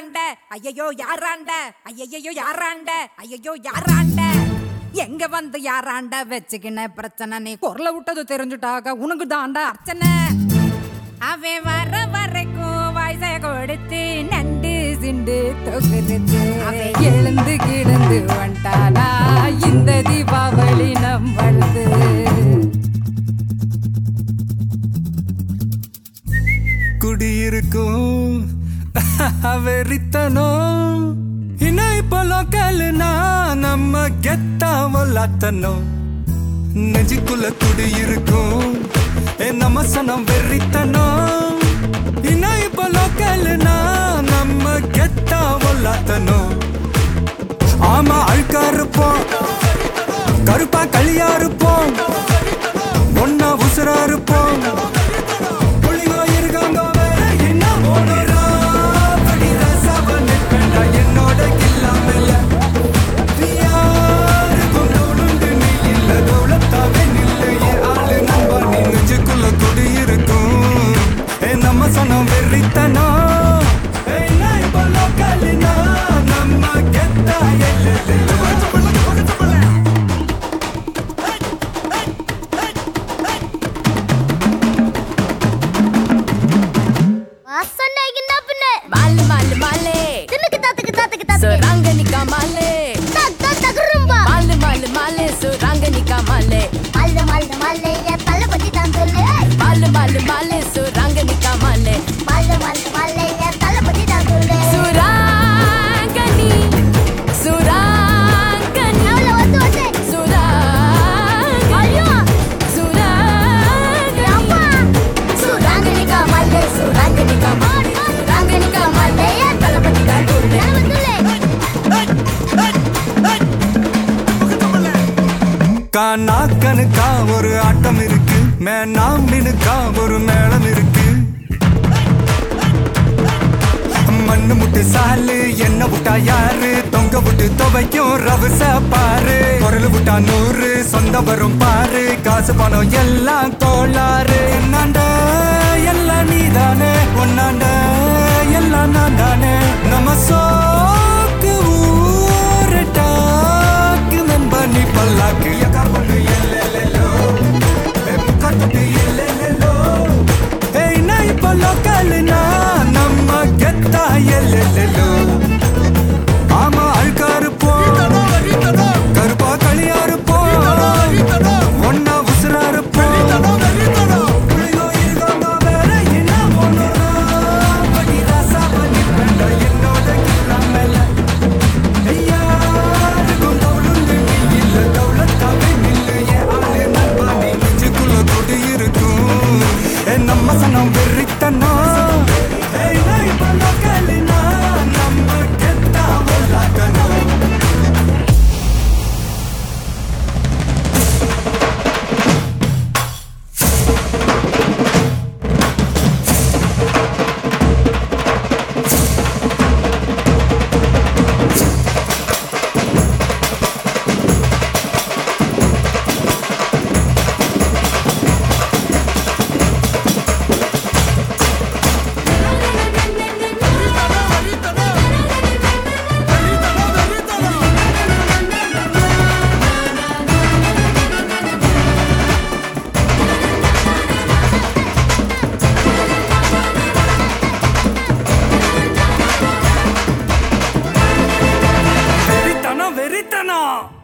யாராண்ட ஐயையோ யாராண்ட ஐயையோ யாராண்ட ஐயையோ யாராண்ட எங்க வந்து யாராண்ட வச்சுக்கின பிரச்சனை நீ குரல விட்டது தெரிஞ்சுட்டாக உனக்கு தாண்டா அர்ச்சனை அவன் வர வரைக்கும் வயசை கொடுத்து நண்டு சிண்டு தொகுது அவன் எழுந்து கிடந்து வந்துட்டானா இந்த தீபாவளி நம்மளது குடியிருக்கும் வெறித்தனம் இன்னும் இப்போ லோக்கல்னா நம்ம கெத்தாமலாத்தனும் நெஞ்சுக்குள்ள குடியிருக்கும் ஏ நம்ம சனம் வெறித்தனம் இன்னும் இப்போ லோக்கல்னா நம்ம கெத்தாமலாத்தனும் ஆமா அழுக்கா இருப்போம் கருப்பா களியா இருப்போம் ஒன்னா உசுரா இருப்போம் புள்ளிங்கோ இருக்காங்க வேற என்ன ஓடுறா? படி ரசாவ நிற்பேன்டா என்னோட கில்லாமல. யாருக்கும் தோளுண்டு நீ இல்ல, தௌலத்தாவே நில்லு, என் ஆளு நண்பா, நீ நெஞ்சுக்குள்ள குடியிருக்கும். ஏ, நம்ம சனம் வெறித்தனம். ஏய், நான் இப்ப லோக்கல்னா, நம்ம கெத்தா எல்லெல்லு. வாசனைக்கு என்ன பின்ன மாலு மாலு மாலே தின்னுக்கு தாத்துக்கு தாத்துக்கு தாத்துக்கு சுராங்கனிக்கா மாலே தக் தக் தகுரும்பா மாலு மாலு மாலே சுராங்கனிக்கா மாலே மல்ல மல்ல மல்ல என் தலை பத்தி தான் சொல்லு மாலு மாலு மாலே சுராங்கனிக்கா மாலே மல்ல மல்ல மல்ல என் தலை பத்தி தான் சொல்லு சுராங்கனி சுராங்கனி அவள வந்து வந்து சுராங்கனி ஐயோ சுராங்கனி அம்மா சுராங்கனிகா மல்ல சுராங்கனிகா மாடு சுராங்கனிகா மல்ல என் தலை பத்தி தான் சொல்லு கானா கணுக்கா ஒரு ஆட்டம் இருக்கு மேனா மினுக்கா ஒரு மேளம் இருக்கு மண்ணு முட்டு சாலு என்ன விட்டா யாரு தொங்க விட்டு துவைக்கும் ரவச பாரு குரல் விட்டா நூறு சொந்த வரும் பாரு காசு பணம் எல்லாம் கோளாறு என்னாண்ட எல்லாம் நீதானே ஒன்னாண்ட எல்லாம் நான் தானே நம்ம சோக்கு ஊரட்டாக்கு நண்பா நீ பல்லாக்கு எக்கா பண்ணு எல்லெல்லோ கட்டு எல்லெல்லோ ஏய் நான் இப்போ லோக்கல்னா நம்ம கெத்தா எல்லெல்லோ ஆமா அழுக்கா இருப்போம் கருப்பா களியா இருப்போம் ஒன்னா உசுரா இருப்போம் புள்ளிங்கோ இருக்காங்க வேற என்ன ஒண்ணுறா? படி ராசாவ நிப்பேன்டா என்னோட கில்லாமல. யாருக்கும் தவுளுண்டு நீ இல்ல, தவுளத்தாவே நில்லு, என் ஆளு நண்பா, நீ நெஞ்சுக்குள்ள குடியிருக்கும். ஏ, நம்ம சனம் வெறித்தனம். ஏய், நான் இப்ப லோக்கல்னா, நம்ம கெத்தா உள்ளாக்கணும். வெறித்தனம் வெறித்தனம்